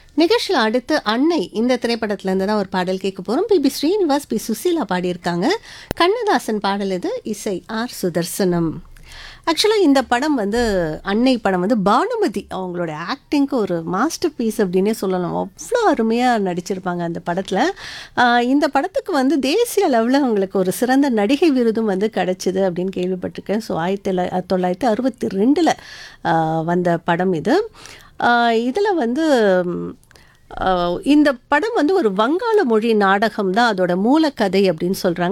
நிகழ்ச்சியில் அடுத்து அன்னை இந்த திரைப்படத்துல இருந்து தான் ஒரு பாடல் கேட்க போகிறோம் P B Srinivas P Susheela பாடியிருக்காங்க கண்ணதாசன் பாடல் இது இசை ஆர் சுதர்சனம் ஆக்சுவலாக இந்த படம் வந்து அன்னை படம் வந்து பானுமதி அவங்களோட ஆக்டிங்க்கு ஒரு மாஸ்டர் பீஸ் அப்படின்னே சொல்லலாம் அவ்வளோ அருமையாக நடிச்சிருப்பாங்க அந்த படத்தில் இந்த படத்துக்கு வந்து தேசிய அளவில் அவங்களுக்கு ஒரு சிறந்த நடிகை விருதும் வந்து கிடச்சிது அப்படின்னு கேள்விப்பட்டிருக்கேன் ஸோ ஆயிரத்தி தொள்ளா- தொள்ளாயிரத்தி அறுபத்தி ரெண்டில் வந்த படம் இது இதில் வந்து ம், ஆஹ் இந்த படம் வந்து ஒரு வங்காள மொழி நாடகம் தான் அதோட மூலக்கதை அப்படின்னு சொல்கிறாங்க